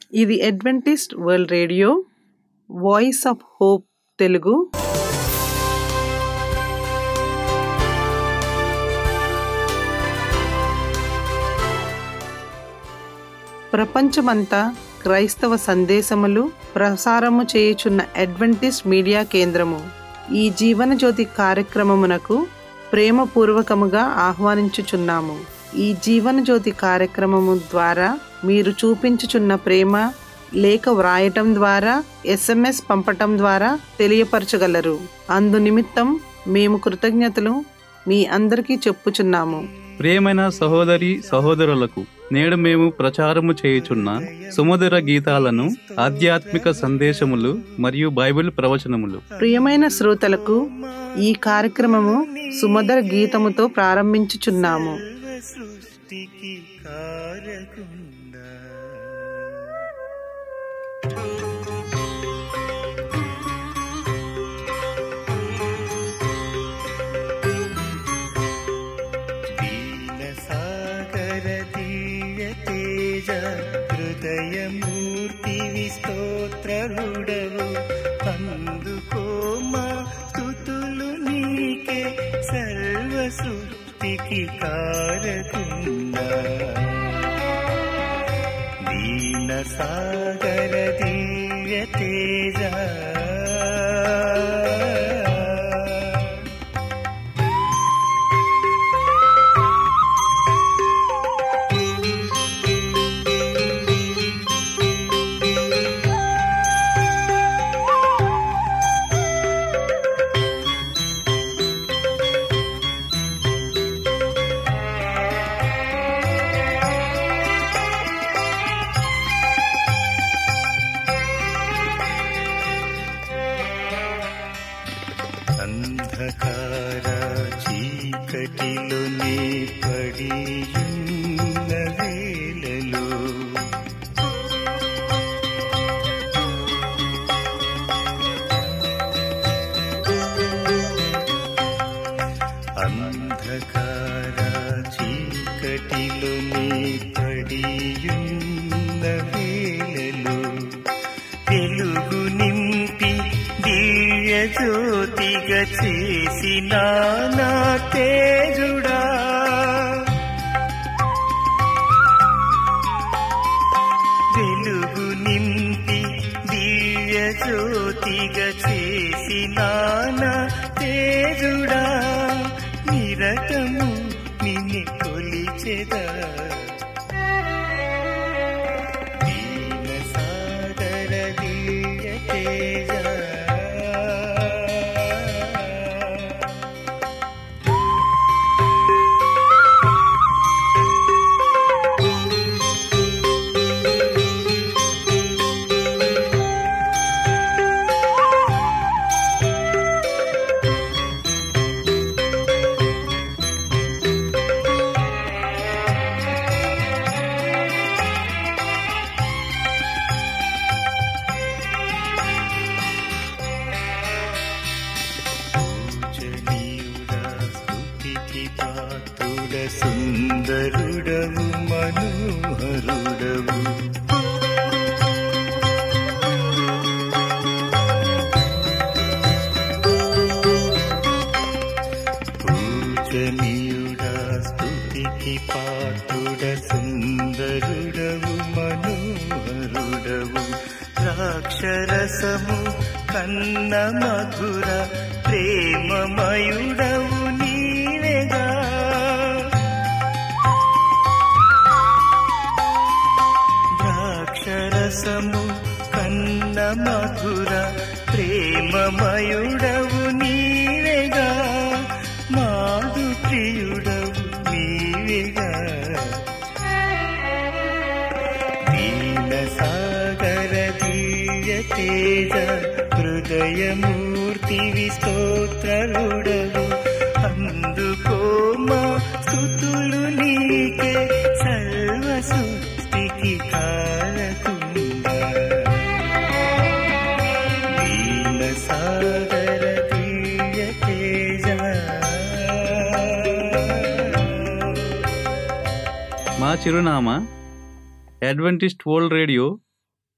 ఇది Adventist World Radio Voice of Hope Telugu ప్రపంచమంతా క్రైస్తవ సందేశములు ప్రసారము చేయుచున్న అడ్వెంటిస్ట్ మీడియా కేంద్రము ఈ జీవన జ్యోతి కార్యక్రమమునకు ప్రేమపూర్వకముగా ఆహ్వానించుచున్నాము ఈ జీవన జ్యోతి కార్యక్రమము ద్వారా మీరు చూపించుచున్న ప్రేమ లేఖ వ్రాయటం ద్వారా ఎస్ఎంఎస్ పంపటం ద్వారా తెలియపరచగలరు అందు నిమిత్తం మేము కృతజ్ఞతలు మీ అందరికీ చెప్పుచున్నాము ప్రియమైన సహోదరి సహోదరులకు నేడు మేము ప్రచారము చేయుచున్న సుమధుర గీతాలను ఆధ్యాత్మిక సందేశములు మరియు బైబిల్ ప్రవచనములు ప్రియమైన శ్రోతలకు ఈ కార్యక్రమము సుమధుర గీతముతో ప్రారంభించుచున్నాము సృష్టికి కారకుండా దీన సాగర దీయ తేజ హృదయమూర్తి విస్తోత్రుడవు అందుకో మా స్థుతులు నీకే సర్వ సృష్టికి కారకుండా దీన సాగర దీయ తేజ అంధకార చీకటిలోనే పడియున్న వేళలో అంధకార చీకటిలోనే పడియున్న వేళలో వెలుగు నింపి దివ్య జ్యోతిగా చేసిన నా తేజుడా వెలుగు నింపి దివ్య జ్యోతిగా చేసిన నా తేజుడా నిరతము నిన్ను కొలిచెదా దీన సాగర దీయ తేజ పూజనీయుడా స్తుతికి పాత్రుడ సుందరుడవు మనోహరుడవు పూజనీయుడా స్తుతికి పాత్రుడ సుందరుడవు మనోహరుడవు ద్రాక్షరసము కన్న మధుర ప్రేమమయుడవు నీవేగా ద్రాక్షరసము కన్న మధుర ప్రేమమయుడవు నీవేగా మాధు ప్రియుడవు నీవేగా దీన సాగర దీయ తేజ హృదయమూర్తి విస్తోత్రుడవు అందుకో మా స్థుతులు నీకే సర్వ సృష్టికి కారకుండా దీన సాగర దీయ తేజ మా చిరునామా Adventist World Radio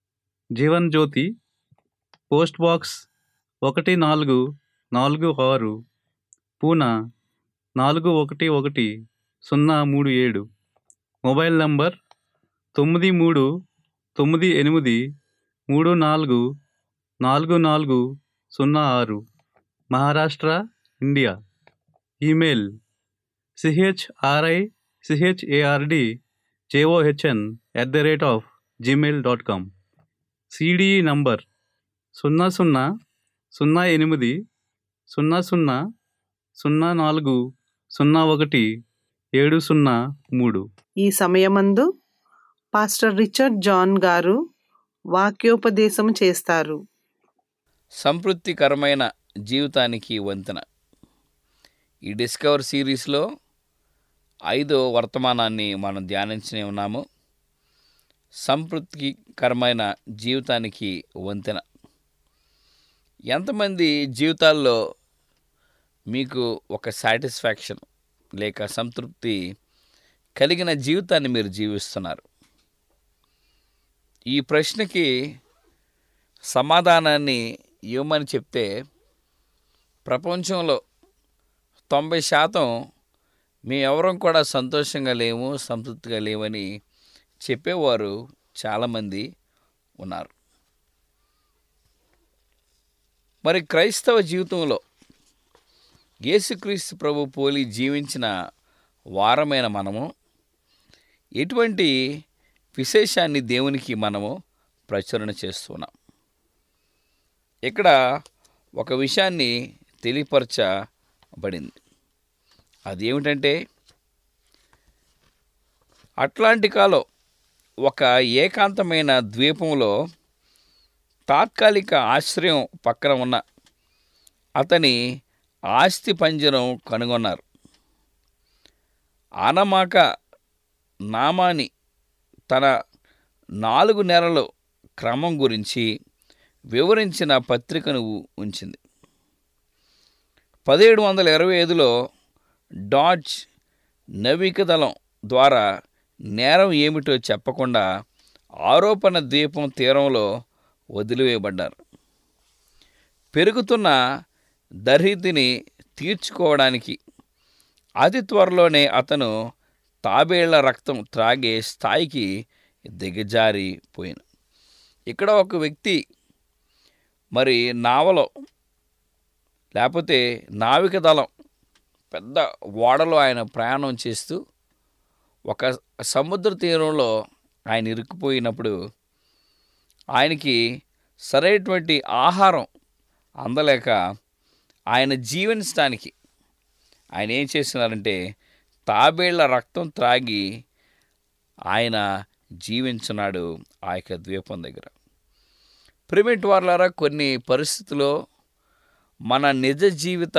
Jeevan Jyoti post box ఒకటి నాలుగు నాలుగు ఆరు పూనా నాలుగు ఒకటి ఒకటి సున్నా మూడు ఏడు మొబైల్ నంబర్ తొమ్మిది మూడు తొమ్మిది ఎనిమిది మూడు నాలుగు నాలుగు నాలుగు సున్నా ఆరు Maharashtra India email C H R I C H A R D J O H N at the rate of Gmail dot com C D E number సున్నా సున్నా సున్నా ఎనిమిది సున్నా సున్నా సున్నా నాలుగు సున్నా ఒకటి ఏడు సున్నా మూడు ఈ సమయమందు పాస్టర్ రిచర్డ్ జాన్ గారు వాక్యోపదేశం చేస్తారు సంతృప్తికరమైన జీవితానికి వంతెన ఈ డిస్కవర్ సిరీస్లో ఐదో వర్తమానాన్ని మనం ధ్యానించనే ఉన్నాము సంతృప్తికరమైన జీవితానికి వంతెన ఎంతమంది జీవితాల్లో మీకు ఒక సాటిస్ఫాక్షన్ లేక సంతృప్తి కలిగిన జీవితాన్ని మీరు జీవిస్తున్నారు ఈ ప్రశ్నకి సమాధానాన్ని ఇవ్వమని చెప్తే ప్రపంచంలో తొంభై శాతం మేమెవరం కూడా సంతోషంగా లేము సంతృప్తిగా లేవని చెప్పేవారు చాలామంది ఉన్నారు మరి క్రైస్తవ జీవితంలో యేసుక్రీస్తు ప్రభు పోలి జీవించిన వారమైన మనము ఎటువంటి విశేషాన్ని దేవునికి మనము ప్రచురణ చేస్తున్నాం ఇక్కడ ఒక విషయాన్ని తెలియపరచబడింది అదేమిటంటే అట్లాంటికాలో ఒక ఏకాంతమైన ద్వీపంలో తాత్కాలిక ఆశ్రయం పక్కన ఉన్న అతని ఆస్తి పంజరం కనుగొన్నారు ఆనమాక నామాని తన నాలుగు నెలల క్రమం గురించి వివరించిన పత్రికను ఉంచింది పదిహేడు వందల ఇరవై ఐదులో డాడ్జ్ నవికదళం ద్వారా నేరం ఏమిటో చెప్పకుండా ఆరోపణ ద్వీపం తీరంలో వదిలివేయబడ్డారు పెరుగుతున్న దరిద్రిని తీర్చుకోవడానికి అతి త్వరలోనే అతను తాబేళ్ల రక్తం త్రాగే స్థాయికి దిగజారిపోయాను ఇక్కడ ఒక వ్యక్తి మరి నావలో లేకపోతే నావిక దళం పెద్ద ఓడలో ఆయన ప్రయాణం చేస్తూ ఒక సముద్ర తీరంలో ఆయన ఇరుక్కుపోయినప్పుడు ఆయనకి సరైనటువంటి ఆహారం అందలేక ఆయన జీవించడానికి ఆయన ఏం చేస్తున్నారంటే తాబేళ్ల రక్తం త్రాగి ఆయన జీవించున్నాడు ఆ యొక్క ద్వీపం దగ్గర ప్రిమిట్ వార్లారా కొన్ని పరిస్థితుల్లో మన నిజ జీవిత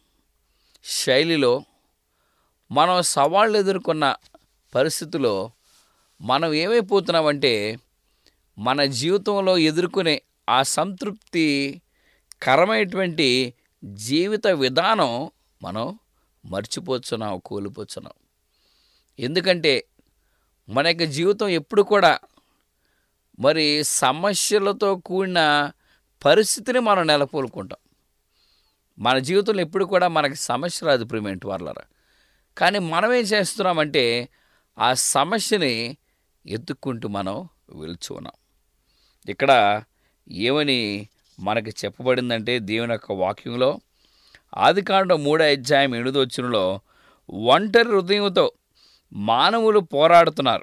శైలిలో మనం సవాళ్ళు ఎదుర్కొన్న పరిస్థితిలో మనం ఏమైపోతున్నామంటే మన జీవితంలో ఎదుర్కొనే ఆ సంతృప్తి కరమైనటువంటి జీవిత విధానం మనం మర్చిపోతున్నాం కోల్పోతున్నాం ఎందుకంటే మన యొక్క జీవితం ఎప్పుడు కూడా మరి సమస్యలతో కూడిన పరిస్థితిని మనం నెలకొల్పుకుంటాం మన జీవితంలో ఎప్పుడు కూడా మనకి సమస్య రాదు ప్రిమెంట్ వాళ్ళరా కానీ మనం ఏం చేస్తున్నామంటే ఆ సమస్యని ఎత్తుక్కుంటూ మనం వెళ్తున్నాం ఇక్కడ ఏమని మనకి చెప్పబడిందంటే దేవుని యొక్క వాక్యంలో ఆదికాండం మూడో అధ్యాయం ఎనిమిదో వచ్చినలో ఒంటరి హృదయంతో మానవులు పోరాడుతున్నారు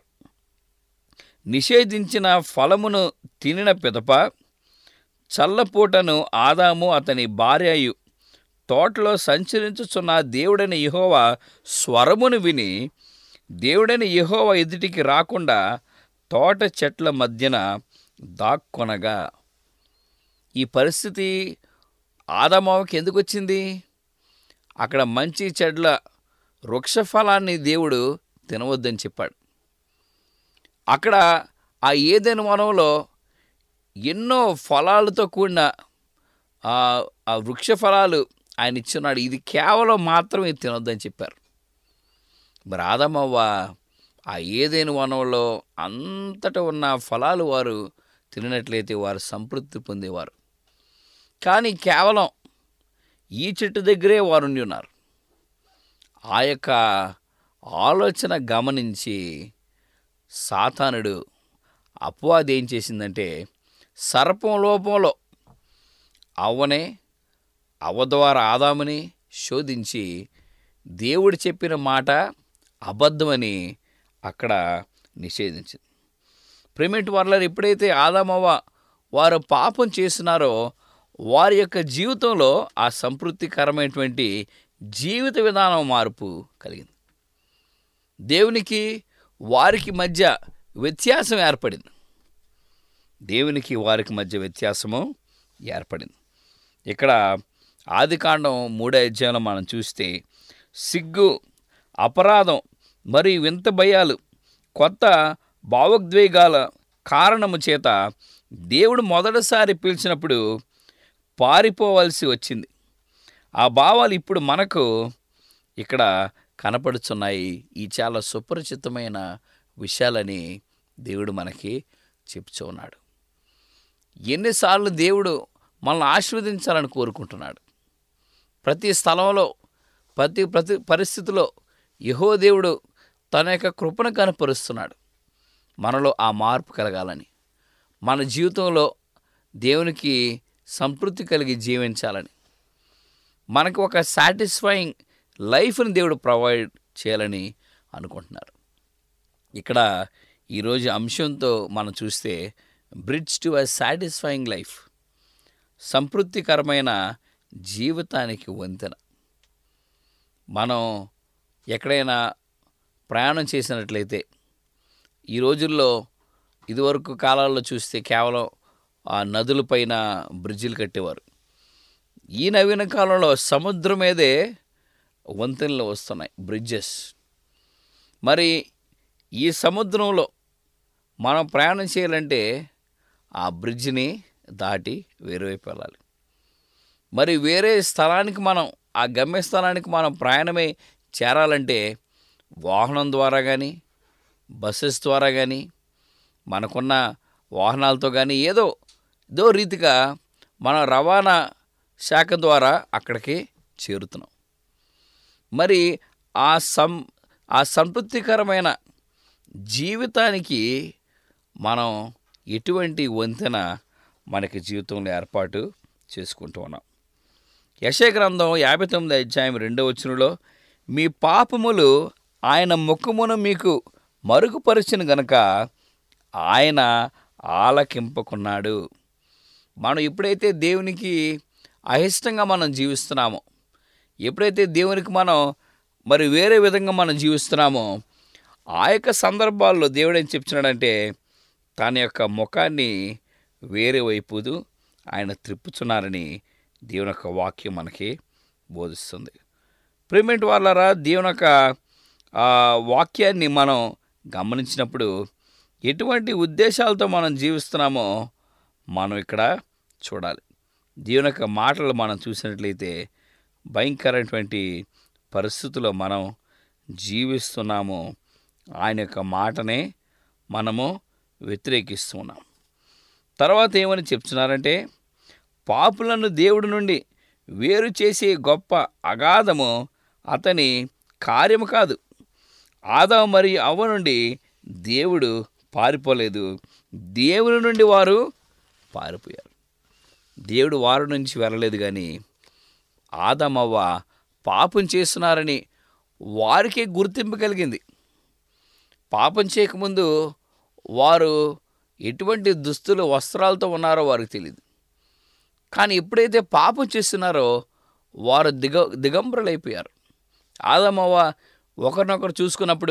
నిషేధించిన ఫలమును తినిన పిదప చల్లపూటను ఆదాము అతని భార్యయు తోటలో సంచరించుచున్న దేవుడైన యెహోవా స్వరమును విని దేవుడైన యెహోవా ఎదుటికి రాకుండా తోట చెట్ల మధ్యన దాక్కొనగా ఈ పరిస్థితి ఆదామావకి ఎందుకు వచ్చింది అక్కడ మంచి చెడ్ల వృక్షఫలాన్ని దేవుడు తినవద్దని చెప్పాడు అక్కడ ఆ ఏదైనా వనంలో ఎన్నో ఫలాలతో కూడిన ఆ ఆ వృక్ష ఫలాలు ఆయన ఇచ్చున్నాడు ఇది కేవలం మాత్రమే తినొద్దని చెప్పారు మరి ఆదమవ్వ ఆ ఏదైనా వనంలో అంతటా ఉన్న ఫలాలు వారు తినట్లయితే వారు సంతృప్తి పొందేవారు కానీ కేవలం ఈ చెట్టు దగ్గరే వారు ఉండి ఉన్నారు ఆ యొక్క ఆలోచన గమనించి సాతానుడు అపవాది ఏం చేసిందంటే సర్పం లోపంలో అవ్వనే అవ్వ ద్వారా ఆదాముని శోధించి దేవుడు చెప్పిన మాట అబద్ధమని అక్కడ నిషేధించింది ప్రేమేంటి వాళ్ళని ఎప్పుడైతే ఆదామవ్వ వారు పాపం చేస్తున్నారో వారి యొక్క జీవితంలో ఆ సంతృప్తికరమైనటువంటి జీవిత విధానం మార్పు కలిగింది దేవునికి వారికి మధ్య వ్యత్యాసం ఏర్పడింది దేవునికి వారికి మధ్య వ్యత్యాసము ఏర్పడింది ఇక్కడ ఆదికాండం మూడో అధ్యాయంలో మనం చూస్తే సిగ్గు అపరాధం మరియు వింత భయాలు కొత్త భావోద్వేగాల కారణము చేత దేవుడు మొదటిసారి పిలిచినప్పుడు పారిపోవలసి వచ్చింది ఆ భావాలు ఇప్పుడు మనకు ఇక్కడ కనపడుచున్నాయి ఈ చాలా సుపరిచితమైన విషయాలని దేవుడు మనకి చెప్తూ ఉన్నాడు ఎన్నిసార్లు దేవుడు మనల్ని ఆశీర్వదించాలని కోరుకుంటున్నాడు ప్రతి స్థలంలో ప్రతి ప్రతి పరిస్థితిలో యహో దేవుడు తన యొక్క కృపను కనపరుస్తున్నాడు మనలో ఆ మార్పు కలగాలని మన జీవితంలో దేవునికి సంతృప్తి కలిగి జీవించాలని మనకు ఒక సాటిస్ఫైయింగ్ లైఫ్ని దేవుడు ప్రొవైడ్ చేయాలని అనుకుంటున్నారు ఇక్కడ ఈరోజు అంశంతో మనం చూస్తే bridge to a satisfying life సంతృప్తికరమైన జీవితానికి వంతెన మనం ఎక్కడైనా ప్రయాణం చేసినట్లయితే ఈ రోజుల్లో ఇదివరకు కాలాల్లో చూస్తే కేవలం ఆ నదులపైన బ్రిడ్జిలు కట్టేవారు ఈ నవీన కాలంలో సముద్రం మీదే వంతెనలు వస్తున్నాయి బ్రిడ్జెస్ మరి ఈ సముద్రంలో మనం ప్రయాణం చేయాలంటే ఆ బ్రిడ్జిని దాటి వేరే వైపు వెళ్ళాలి మరి వేరే స్థలానికి మనం ఆ గమ్యస్థలానికి మనం ప్రయాణమే చేరాలంటే వాహనం ద్వారా కానీ బస్సెస్ ద్వారా కానీ మనకున్న వాహనాలతో కానీ ఏదో ఏదో రీతిగా మన రవాణా శాఖ ద్వారా అక్కడికి చేరుతున్నాం మరి ఆ సం ఆ సంతృప్తికరమైన జీవితానికి మనం ఎటువంటి వంతెన మనకి జీవితంలో ఏర్పాటు చేసుకుంటూ ఉన్నాం యశయ గ్రంథం యాభై తొమ్మిది అధ్యాయం రెండవ వచనంలో మీ పాపములు ఆయన ముఖమును మీకు మరుగుపరిచిన గనక ఆయన ఆలకింపకున్నాడు మనం ఎప్పుడైతే దేవునికి అయిష్టంగా మనం జీవిస్తున్నామో ఎప్పుడైతే దేవునికి మనం మరి వేరే విధంగా మనం జీవిస్తున్నామో ఆ యొక్క సందర్భాల్లో దేవుడు ఏం చెప్తున్నాడంటే తన యొక్క ముఖాన్ని వేరే వైపుదు ఆయన త్రిప్పుచున్నారని దేవుని యొక్క వాక్యం మనకి బోధిస్తుంది ప్రేమెంట్ వాళ్ళరా దేవుని యొక్క ఆ, వాక్యాన్ని మనం గమనించినప్పుడు ఎటువంటి ఉద్దేశాలతో మనం జీవిస్తున్నామో మనం ఇక్కడ చూడాలి దేవుని యొక్క మాటలు మనం చూసినట్లయితే భయంకరమైనటువంటి పరిస్థితుల్లో మనం జీవిస్తున్నాము ఆయన యొక్క మాటనే మనము వ్యతిరేకిస్తున్నాం తర్వాత ఏమని చెప్తున్నారంటే పాపులను దేవుడి నుండి వేరు చేసే గొప్ప అగాధము అతని కార్యము కాదు ఆదాము మరియు అవ్వ నుండి దేవుడు పారిపోలేదు దేవుని నుండి వారు పారిపోయారు దేవుడు వారి నుంచి వెళ్ళలేదు కానీ ఆదమవ్వ పాపం చేస్తున్నారని వారికే గుర్తింపు కలిగింది పాపం చేయకముందు వారు ఎటువంటి దుస్తులు వస్త్రాలతో ఉన్నారో వారికి తెలియదు కానీ ఎప్పుడైతే పాపం చేస్తున్నారో వారు దిగ దిగంబరులైపోయారు ఆదమవ్వ ఒకరినొకరు చూసుకున్నప్పుడు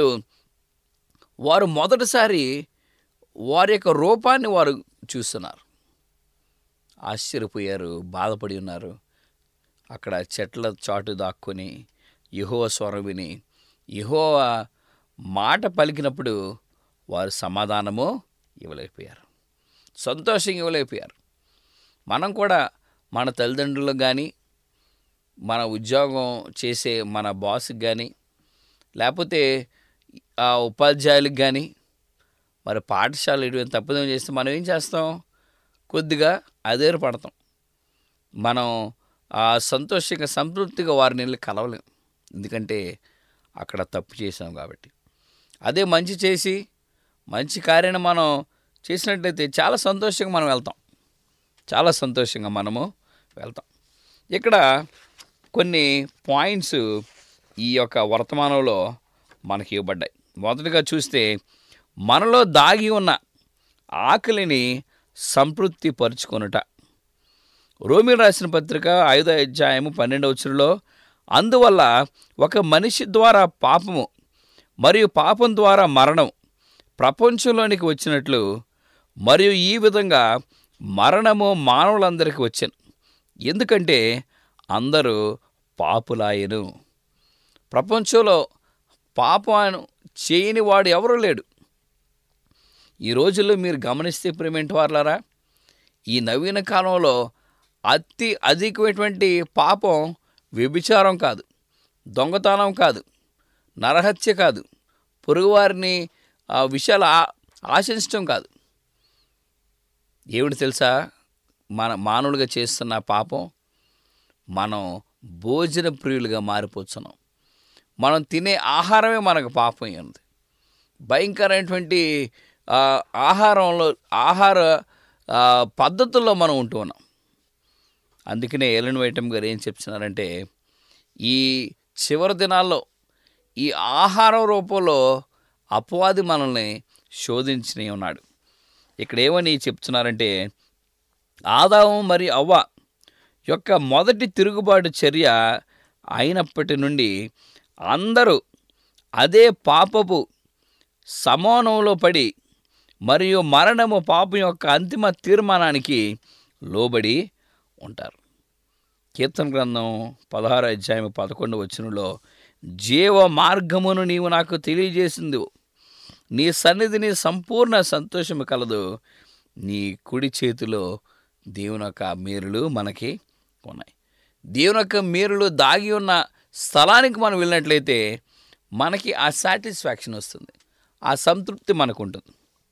వారు మొదటిసారి వారి యొక్క రూపాన్ని వారు చూస్తున్నారు ఆశ్చర్యపోయారు బాధపడి ఉన్నారు అక్కడ చెట్ల చాటు దాక్కుని యహోవ స్వరం విని యహోవ మాట పలికినప్పుడు వారు సమాధానము ఇవ్వలేకపోయారు సంతోషంగా ఇవ్వలేకపోయారు మనం కూడా మన తల్లిదండ్రులకు కానీ మన ఉద్యోగం చేసే మన బాస్కి కానీ లేకపోతే ఆ ఉపాధ్యాయులకు కానీ మరి పాఠశాల ఇటువంటి తప్పుదం చేస్తే మనం ఏం చేస్తాం కొద్దిగా అదేరు పడతాం మనం ఆ సంతోషంగా సంతృప్తిగా వారిని వెళ్ళి కలవలేం ఎందుకంటే అక్కడ తప్పు చేసాం కాబట్టి అదే మంచి చేసి మంచి కార్యాన్ని మనం చేసినట్లయితే చాలా సంతోషంగా మనం వెళ్తాం చాలా సంతోషంగా మనము వెళ్తాం ఇక్కడ కొన్ని పాయింట్స్ ఈ యొక్క వర్తమానంలో మనకి ఇవ్వబడ్డాయి మొదటగా చూస్తే మనలో దాగి ఉన్న ఆకలిని సంతృప్తి పరుచుకొనుట రోమిల్ రాసిన పత్రిక ఐదో అధ్యాయము పన్నెండవ వచ్చులో అందువల్ల ఒక మనిషి ద్వారా పాపము మరియు పాపం ద్వారా మరణం ప్రపంచంలోనికి వచ్చినట్లు మరియు ఈ విధంగా మరణము మానవులందరికీ వచ్చాను ఎందుకంటే అందరూ పాపులాయను ప్రపంచంలో పాపం చేయని వాడు ఎవరూ లేడు ఈ రోజుల్లో మీరు గమనిస్తే ప్రేమేంటి వారులారా ఈ నవీన కాలంలో అతి అధికమైనటువంటి పాపం వ్యభిచారం కాదు దొంగతనం కాదు నరహత్య కాదు పొరుగువారిని ఆ విషయాలు ఆ- ఆశించడం కాదు ఏమిటి తెలుసా మన మానవులుగా చేస్తున్న పాపం మనం భోజన ప్రియులుగా మారిపోతున్నాం మనం తినే ఆహారమే మనకు పాపం అయి ఉంది భయంకరమైనటువంటి ఆ, ఆహారంలో ఆహార ఆ, పద్ధతుల్లో మనం ఉంటూ ఉన్నాం అందుకనే ఎలన్ వైటమ్ గారు ఏం చెప్తున్నారంటే ఈ చివరి దినాల్లో ఈ ఆహారం రూపంలో అపవాది మనల్ని శోధించని ఉన్నాడు ఇక్కడ ఏమని చెప్తున్నారంటే ఆదాము మరియు అవ్వ యొక్క మొదటి తిరుగుబాటు చర్య అయినప్పటి నుండి అందరూ అదే పాపపు సమానంలో పడి మరియు మరణము పాపం యొక్క అంతిమ తీర్మానానికి లోబడి ఉంటారు కీర్తన గ్రంథం పదహారు అధ్యాయం పదకొండు వచనంలో జీవ మార్గమును నీవు నాకు తెలియజేసింది నీ సన్నిధిని సంపూర్ణ సంతోషము కలదు నీ కుడి చేతిలో దేవుని యొక్క మేరులు మనకి ఉన్నాయి దేవుని యొక్క మేరులు దాగి ఉన్న స్థలానికి మనం వెళ్ళినట్లయితే మనకి ఆ సాటిస్ఫాక్షన్ వస్తుంది ఆ సంతృప్తి మనకు ఉంటుంది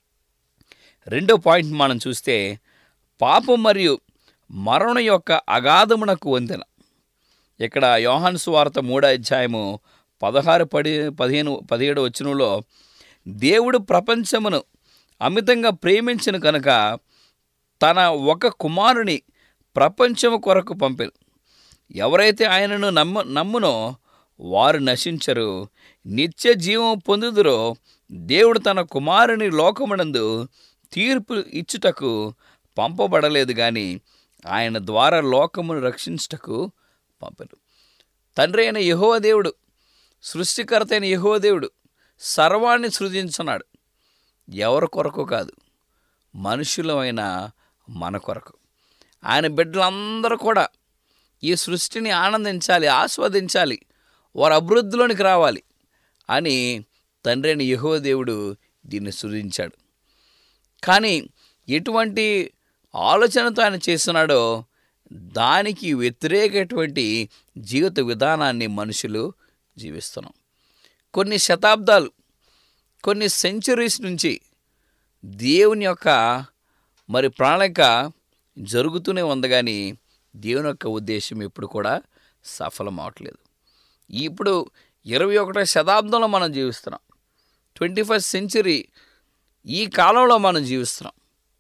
రెండో పాయింట్ మనం చూస్తే పాపం మరియు మరణం యొక్క అగాధమునకు వంతెన ఇక్కడ యోహాను సువార్త మూడో అధ్యాయము పదహారు పడి పదిహేను పదిహేడు వచనంలో దేవుడు ప్రపంచమును అమితంగా ప్రేమించిన కనుక తన ఒక కుమారుని ప్రపంచము కొరకు పంపారు ఎవరైతే ఆయనను నమ్ము నమ్మునో వారు నశించరు నిత్య జీవం పొందుదురో దేవుడు తన కుమారుని లోకమునందు తీర్పు ఇచ్చుటకు పంపబడలేదు కానీ ఆయన ద్వారా లోకమును రక్షించుటకు పంపరు తండ్రి అయిన యెహోవా దేవుడు సృష్టికర్త అయిన యెహోవా దేవుడు సర్వాన్ని సృజించున్నాడు ఎవరి కొరకు కాదు మనుషులమైన మన కొరకు ఆయన బిడ్డలందరూ కూడా ఈ సృష్టిని ఆనందించాలి ఆస్వాదించాలి వారు అభివృద్ధిలోనికి రావాలి అని తండ్రి అయిన యెహోవా దేవుడు దీన్ని సృజించాడు కానీ ఎటువంటి ఆలోచనతో ఆయన చేస్తున్నాడో దానికి వ్యతిరేకటువంటి జీవిత విధానాన్ని మనుషులు జీవిస్తున్నాం కొన్ని శతాబ్దాలు కొన్ని సెంచరీస్ నుంచి దేవుని యొక్క మరి ప్రణాళిక జరుగుతూనే ఉంది కానీ దేవుని యొక్క ఉద్దేశం ఎప్పుడు కూడా సఫలం అవట్లేదు ఇప్పుడు ఇరవై ఒకటో శతాబ్దంలో మనం జీవిస్తున్నాం ట్వంటీ ఫస్ట్ సెంచరీ ఈ కాలంలో మనం జీవిస్తున్నాం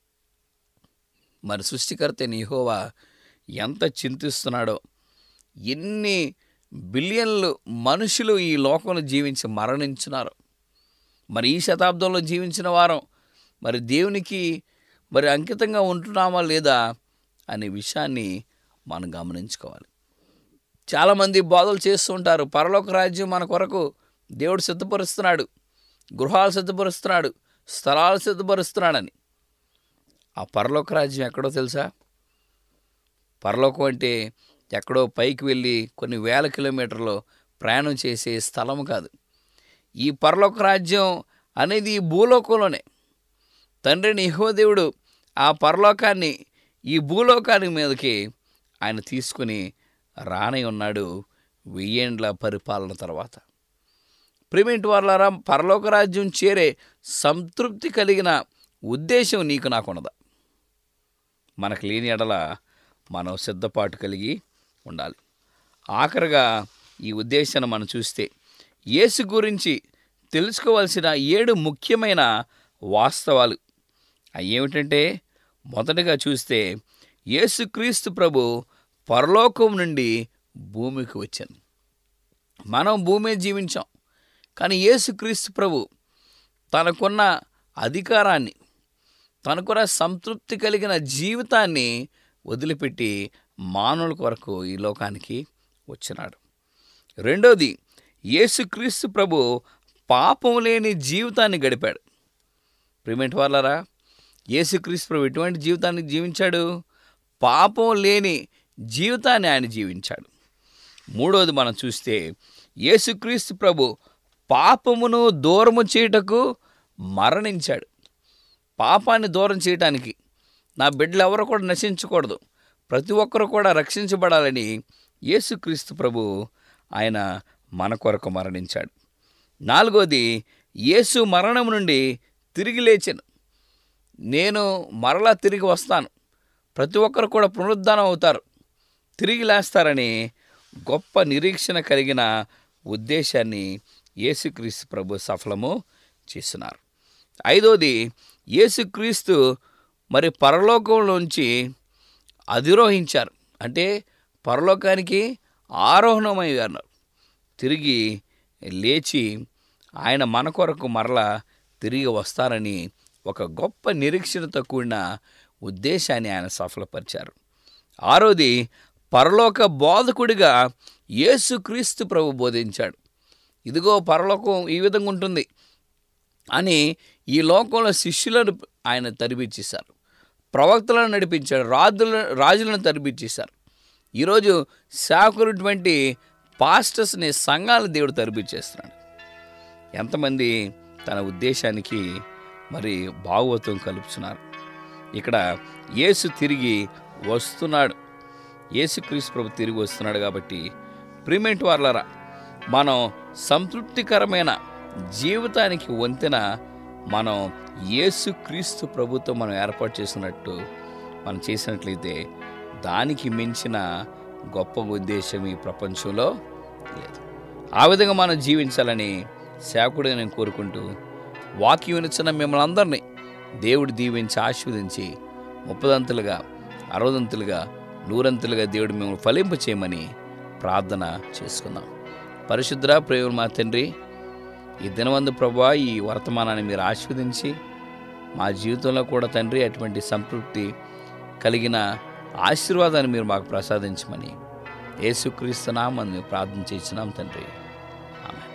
మరి సృష్టికర్త అయిన యెహోవా ఎంత చింతిస్తున్నాడో ఎన్ని బిలియన్లు మనుషులు ఈ లోకంలో జీవించి మరణించున్నారు మరి ఈ శతాబ్దంలో జీవించిన వారం మరి దేవునికి మరి అంకితంగా ఉంటున్నామా లేదా అనే విషయాన్ని మనం గమనించుకోవాలి చాలామంది బోధలు చేస్తూ ఉంటారు పరలోక రాజ్యం మన కొరకు దేవుడు సిద్ధపరుస్తున్నాడు గృహాలు సిద్ధపరుస్తున్నాడు స్థలాలు సిద్ధపరుస్తున్నాడని ఆ పరలోక రాజ్యం ఎక్కడో తెలుసా పరలోకం అంటే ఎక్కడో పైకి వెళ్ళి కొన్ని వేల కిలోమీటర్లు ప్రయాణం చేసే స్థలం కాదు ఈ పరలోక రాజ్యం అనేది ఈ భూలోకంలోనే తండ్రిని యెహోవాదేవుడు ఆ పరలోకాన్ని ఈ భూలోకానికి మీదకి ఆయన తీసుకుని రానై ఉన్నాడు వెయ్యేండ్ల పరిపాలన తర్వాత ప్రిమింట్ వాళ్ళారా పరలోక రాజ్యం చేరే సంతృప్తి కలిగిన ఉద్దేశం నీకు నాకున్నదా మనకు లేని ఎడల మనం సిద్ధపాటు కలిగి ఉండాలి ఆఖరిగా ఈ ఉద్దేశాన్ని మనం చూస్తే యేసు గురించి తెలుసుకోవాల్సిన ఏడు ముఖ్యమైన వాస్తవాలు అవి ఏమిటంటే మొదటగా చూస్తే యేసుక్రీస్తు ప్రభు పరలోకం నుండి భూమికి వచ్చాను మనం భూమి మీద జీవించాం కానీ యేసుక్రీస్తు ప్రభు తనకున్న అధికారాన్ని తనకున్న సంతృప్తి కలిగిన జీవితాన్ని వదిలిపెట్టి మానవుల కొరకు ఈ లోకానికి వచ్చినాడు రెండోది యేసుక్రీస్తు ప్రభు పాపం లేని జీవితాన్ని గడిపాడు ప్రిమెంట్ వాళ్ళరా యేసుక్రీస్తు ప్రభు ఎటువంటి జీవితాన్ని జీవించాడు పాపం లేని జీవితాన్ని ఆయన జీవించాడు మూడోది మనం చూస్తే యేసుక్రీస్తు ప్రభు పాపమును దూరము చేయుటకు మరణించాడు పాపాన్ని దూరం చేయటానికి నా బిడ్డలు ఎవరు కూడా నశించకూడదు ప్రతి ఒక్కరు కూడా రక్షించబడాలని యేసుక్రీస్తు ప్రభు ఆయన మన కొరకు మరణించాడు నాలుగోది యేసు మరణం నుండి తిరిగి లేచాను నేను మరలా తిరిగి వస్తాను ప్రతి ఒక్కరు కూడా పునరుద్ధానం అవుతారు తిరిగి లేస్తారని గొప్ప నిరీక్షణ కలిగిన ఉద్దేశాన్ని యేసుక్రీస్తు ప్రభు సఫలము చేస్తున్నారు ఐదోది యేసుక్రీస్తు మరి పరలోకంలోంచి అధిరోహించారు అంటే పరలోకానికి ఆరోహణమయ్యారు తిరిగి లేచి ఆయన మన కొరకు మరలా తిరిగి వస్తారని ఒక గొప్ప నిరీక్షణతో కూడిన ఉద్దేశాన్ని ఆయన సఫలపరిచారు ఆరోది పరలోక బోధకుడిగా యేసుక్రీస్తు ప్రభు బోధించాడు ఇదిగో పరలోకం ఈ విధంగా ఉంటుంది అని ఈ లోకంలో శిష్యులను ఆయన తరిపించేశారు ప్రవక్తలను నడిపించాడు రాజుల రాజులను తరిపించేశారు ఈరోజు శాకులటువంటి పాస్టర్స్ని సంఘాలను దేవుడు తరిపించేస్తున్నాడు ఎంతమంది తన ఉద్దేశానికి మరి భాగవతం కలుపుతున్నారు ఇక్కడ యేసు తిరిగి వస్తున్నాడు యేసుక్రీస్తు ప్రభు తిరిగి వస్తున్నాడు కాబట్టి ప్రిమెంట్ వార్లరా మనం సంతృప్తికరమైన జీవితానికి వంతెన మనం యేసుక్రీస్తు ప్రభుతో మనం ఏర్పాటు చేసినట్టు మనం చేసినట్లయితే దానికి మించిన గొప్ప ఉద్దేశం ఈ ప్రపంచంలో లేదు ఆ విధంగా మనం జీవించాలని సేవకుడిగా నేను కోరుకుంటూ వాక్యం వినిచిన మిమ్మల్ని అందరినీ దేవుడు దీవించి ఆశీర్వదించి ముప్పదంతులుగా అరవదంతులుగా నూరంతులుగా దేవుడు మిమ్మల్ని ఫలింప చేయమని ప్రార్థన చేసుకుందాం పరిశుద్ర ప్రేమ మా తండ్రి ఈ దినవందు ప్రభా ఈ వర్తమానాన్ని మీరు ఆస్వాదించి మా జీవితంలో కూడా తండ్రి అటువంటి సంతృప్తి కలిగిన ఆశీర్వాదాన్ని మీరు మాకు ప్రసాదించమని యేసుక్రీస్తునామని మేము ప్రార్థన చేసినాం తండ్రి ఆమె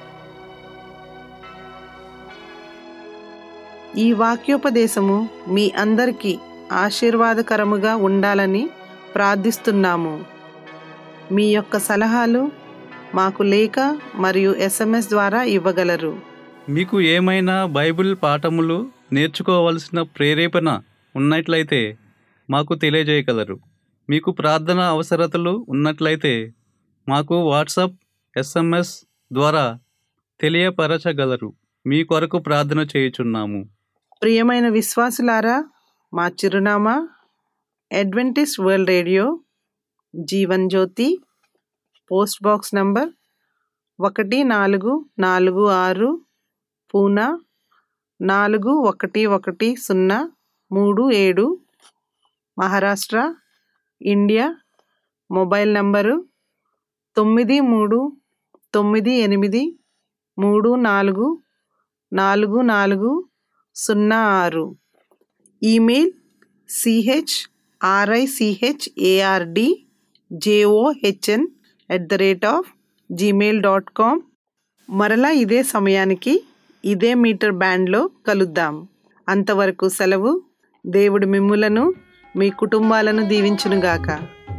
ఈ వాక్యోపదేశము మీ అందరికీ ఆశీర్వాదకరముగా ఉండాలని ప్రార్థిస్తున్నాము మీ యొక్క సలహాలు మాకు లేఖ మరియు ఎస్ఎంఎస్ ద్వారా ఇవ్వగలరు మీకు ఏమైనా బైబిల్ పాఠములు నేర్చుకోవలసిన ప్రేరేపణ ఉన్నట్లయితే మాకు తెలియజేయగలరు మీకు ప్రార్థన అవసరతలు ఉన్నట్లయితే మాకు వాట్సాప్ ఎస్ఎంఎస్ ద్వారా తెలియపరచగలరు మీ కొరకు ప్రార్థన చేయుచున్నాము ప్రియమైన విశ్వాసులారా మా చిరునామా Adventist World Radio Jeevan Jyoti post box number ఒకటి నాలుగు నాలుగు ఆరు పూనా నాలుగు ఒకటి ఒకటి సున్నా మూడు ఏడు మహారాష్ట్ర ఇండియా మొబైల్ నంబరు తొమ్మిది మూడు తొమ్మిది ఎనిమిది మూడు నాలుగు నాలుగు నాలుగు సున్నా ఆరు email C H R I C H A R D J O H N at the rate of Gmail dot com మరలా ఇదే సమయానికి ఇదే మీటర్ బ్యాండ్లో కలుద్దాం అంతవరకు సెలవు దేవుడు మిమ్ములను మీ కుటుంబాలను దీవించునుగాక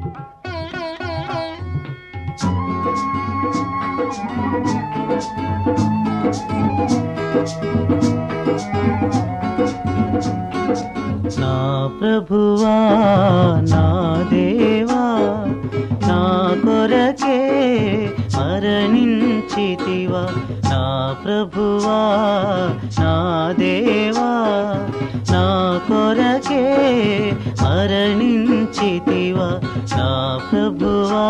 నా ప్రభువా నా దేవా నా కొరకే మరణించితివా నా ప్రభువా నా దేవా నా కొరకే మరణించితివా ప్రభువా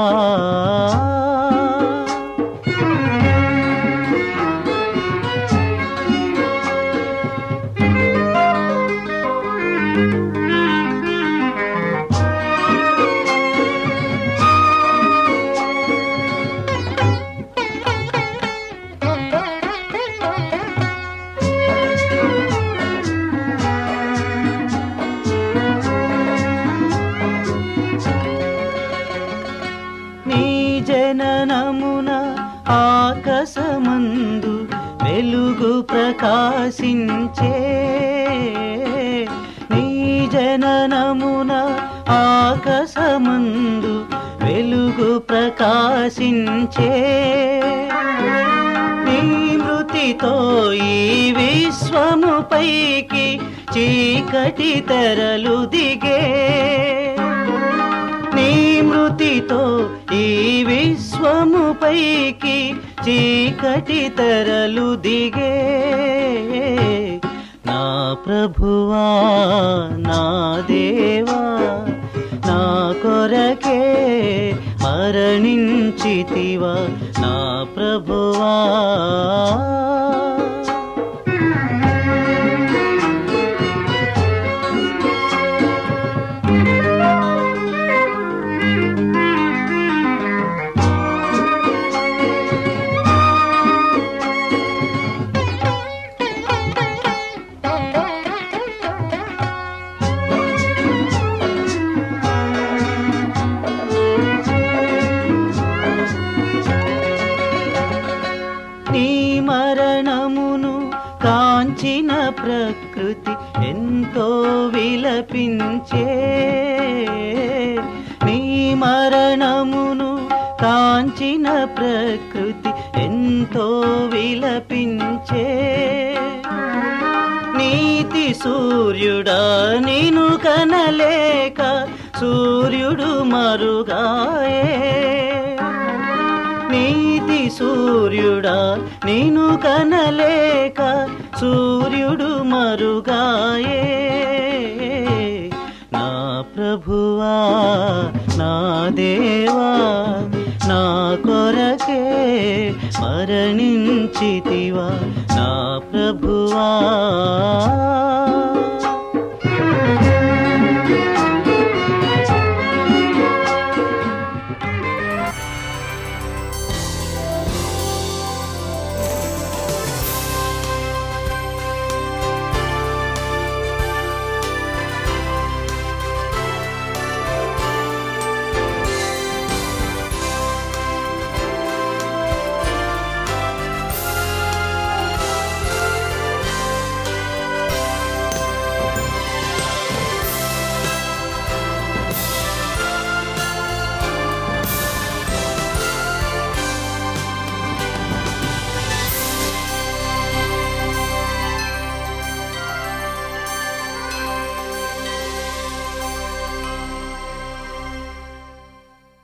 నీ జననమున ఆకాశమందు వెలుగు ప్రకాశించే నీ జననమున ఆకాశమందు వెలుగు ప్రకాశించే నీ మృతితో ఈ విశ్వము పైకి చీకటి తెరలు దిగే నీ మృతితో ఈ విశ్వము పైకి చీకటి తెరలు దిగే నా ప్రభువా నా దేవా నా కొరకే మరణించితివా నా ప్రభువా నీ మరణమును కాంచిన ప్రకృతి ఎంతో విలపించే నీ మరణమును కాంచిన ప్రకృతి ఎంతో విలపించే నీతి సూర్యుడా నిను కనలేక సూర్యుడు మరుగాయే నీతి సూర్యుడా నేను కనలేక సూర్యుడు మరుగాయే నా ప్రభువా నా దేవా నా కొరకే మరణించితివా నా ప్రభువా